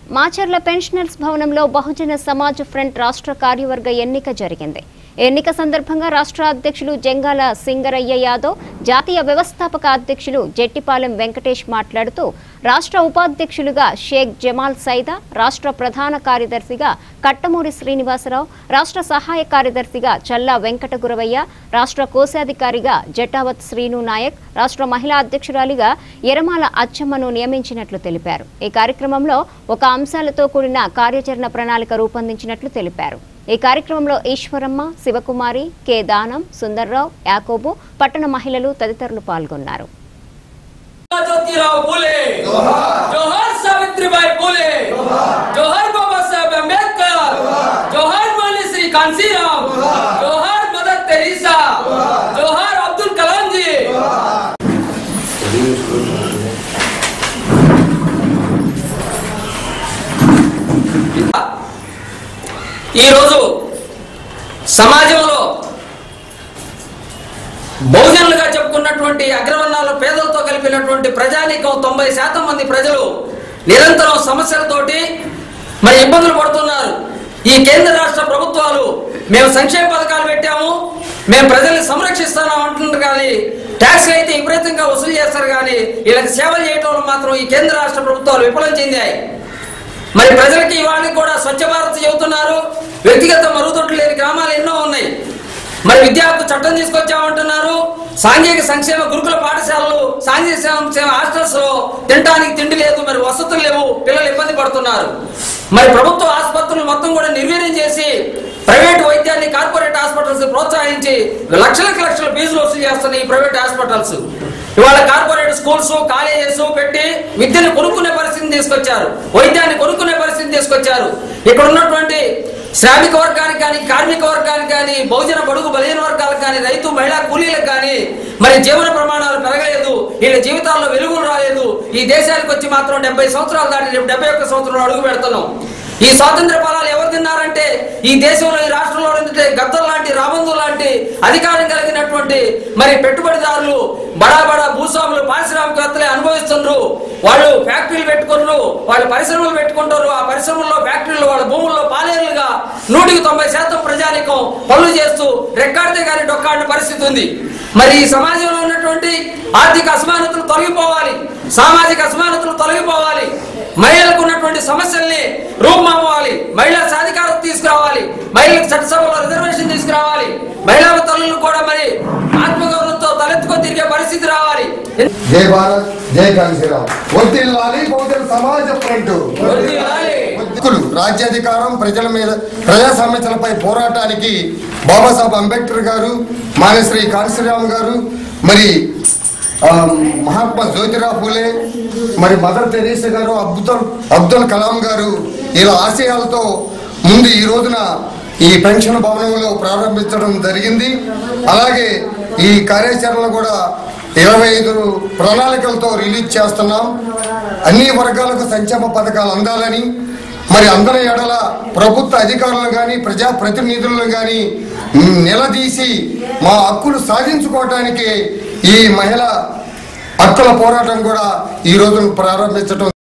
Macherla pensioners భవనంలో బహుజన Samaj front రాష్ట్ర కార్యవర్గ ఎన్నిక జరిగింది ఎన్నిక సందర్భంగా రాష్ట్ర అధ్యక్షులు జంగాల సింగరయ్య యాదవ్ జాతీయ వ్యవస్థాపక అధ్యక్షులు జెట్టిపాలెం వెంకటేష్ మాట్లాడుతూ రాష్ట్ర ఉపాధ్యక్షులుగా షేక్ జమాల్ సైదా రాష్ట్ర ప్రధాన కార్యదర్శిగా కట్టమూరి శ్రీనివాసరావు రాష్ట్ర సహాయ కార్యదర్శిగా చల్లా వెంకట గురవయ్య రాష్ట్ర కోశాధికారిగా జటావత్ శ్రీను నాయక్ రాష్ట్ర మహిళా అధ్యక్షురాలిగా ఎరమాల అచ్చమ్మను నియమించినట్లు తెలిపారు ఈ కార్యక్రమంలో ఒక అంశాలతో కూడిన కార్యాచరణ ప్రణాళిక రూపొందించినట్లు తెలిపారు ఈ కార్యక్రమంలో ఈశ్వరమ్మ శివకుమారి కె దానం సుందర్రావు యాకోబు పట్టణ మహిళలు తదితరులు పాల్గొన్నారు ज्योतिराव फुले जोहर सावित्रीबाई फुले जोहर बाबा साहेब अंबेडकर जोहर मौली श्री कांसीराम जोहर मदर तेरेसा जोहर अब्दुल कलाम जी ఈరోజు సమాజంలో బహుజనులుగా చెప్పుకున్నటువంటి అగ్రవర్ణాలు పేదలతో కలిపినటువంటి ప్రజానీకం తొంభై శాతం మంది ప్రజలు నిరంతరం సమస్యలతోటి మరి ఇబ్బందులు పడుతున్నారు ఈ కేంద్ర రాష్ట్ర ప్రభుత్వాలు మేము సంక్షేమ పథకాలు పెట్టాము మేము ప్రజల్ని సంరక్షిస్తున్నాం అంటున్నారు కానీ ట్యాక్స్లు అయితే విపరీతంగా వసూలు చేస్తారు కానీ వీళ్ళకి సేవలు చేయడంలో మాత్రం ఈ కేంద్ర రాష్ట్ర ప్రభుత్వాలు విఫలం చెందాయి మరి ప్రజలకి ఇవాళ కూడా స్వచ్ఛ భారత్ చెబుతున్నారు వ్యక్తిగత మరుగుదొడ్లు లేని గ్రామాలు ఎన్నో ఉన్నాయి మరి విద్యార్థులు చట్టం తీసుకొచ్చామంటున్నారు సాంఘిక సంక్షేమ గురుకుల పాఠశాలలు సాంఘిక సంక్షేమ హాస్టల్స్ లో తినడానికి తిండి లేదు మరి వసతులు లేవు పిల్లలు ఇబ్బంది పడుతున్నారు మరి ప్రభుత్వ ఆసుపత్రులు మొత్తం కూడా నిర్వీర్యం చేసి ప్రైవేట్ వైద్యాన్ని కార్పొరేట్ హాస్పిటల్స్ ప్రోత్సహించి లక్షలకు లక్షల ఫీజులు వసూలు చేస్తున్నాయి ఈ ప్రైవేట్ హాస్పిటల్స్ ఇవాళ కార్పొరేట్ స్కూల్స్ కాలేజెస్ పెట్టి విద్యను కొనుక్కునే పరిస్థితిని తీసుకొచ్చారు వైద్యాన్ని కొనుక్కునే పరిస్థితిని తీసుకొచ్చారు ఇక్కడ ఉన్నటువంటి శ్రామిక వర్గానికి కానీ కార్మిక వర్గానికి కానీ బహుజన బడుగు బలహీన వర్గాలకు కానీ రైతు మహిళా కూలీలకు కానీ మరి జీవన ప్రమాణాలు పెరగలేదు వీళ్ళ జీవితాల్లో వెలుగులు రాలేదు ఈ దేశానికి వచ్చి మాత్రం డెబ్బై సంవత్సరాలు దాటి రేపు డెబ్బై ఒక్క సంవత్సరంలో అడుగు పెడుతున్నాం ఈ స్వాతంత్ర ఫలాలు ఎవరు తిన్నారంటే ఈ దేశంలో ఈ రాష్ట్రంలో ఉండే గద్దలు లాంటి రాబందు లాంటి అధికారం కలిగినటువంటి మరి పెట్టుబడిదారులు బడా బడా భూస్వాములు పారిశ్రామికవేత్తలే అనుభవిస్తున్నారు వాళ్ళు ఫ్యాక్టరీలు పెట్టుకున్నారు వాళ్ళు పరిశ్రమలు పెట్టుకుంటారు ఆ పరిశ్రమల్లో ఫ్యాక్టరీలు వాళ్ళ భూముల్లో పాలేరులుగా నూటికి తొంభై శాతం ప్రజానికం పనులు చేస్తూ రెక్కాడితే కానీ డొక్కాడిన పరిస్థితి ఉంది మరి ఈ సమాజంలో ఉన్నటువంటి ఆర్థిక అసమానతలు తొలగిపోవాలి సామాజిక అసమానతలు తొలగిపోవాలి మహిళలకు ఉన్నటువంటి సమస్యల్ని రూపమావాలి మహిళా సాధికారత తీసుకురావాలి మహిళలకు చట్టసభలో రిజర్వేషన్ తీసుకురావాలి మహిళా తల్లులు కూడా మరి ఆత్మగౌరవంతో తలెత్తుకొని తిరిగే పరిస్థితి రావాలి జై భారత్ జై కాంశీరావు వర్తిల్లాలి బహుజన సమాజ ఫ్రంట్ వర్ధిల్లాలి. హక్కులు రాజ్యాధికారం ప్రజల మీద ప్రజా సమస్యలపై పోరాటానికి బాబాసాహెబ్ అంబేద్కర్ గారు మానేశ్రీ కాంశీరామ్ గారు మరి ఆ, మహాత్మా జ్యోతిరావు పూలే మరి మదర్ తెరీసా గారు అబ్దుల్ అబ్దుల్ కలాం గారు ఇలా ఆశయాలతో ముందు ఈ రోజున ఈ పెన్షన్ భవనంలో ప్రారంభించడం జరిగింది అలాగే ఈ కార్యాచరణలు కూడా ఇరవై ఐదు ప్రణాళికలతో రిలీజ్ చేస్తున్నాం అన్ని వర్గాలకు సంక్షేమ పథకాలు అందాలని మరి అందరి ఎడల ప్రభుత్వ అధికారులు కానీ ప్రజా ప్రతినిధులను కానీ నిలదీసి మా హక్కులు సాధించుకోవటానికి ఈ మహిళ హక్కుల పోరాటం కూడా ఈ రోజు ప్రారంభించడం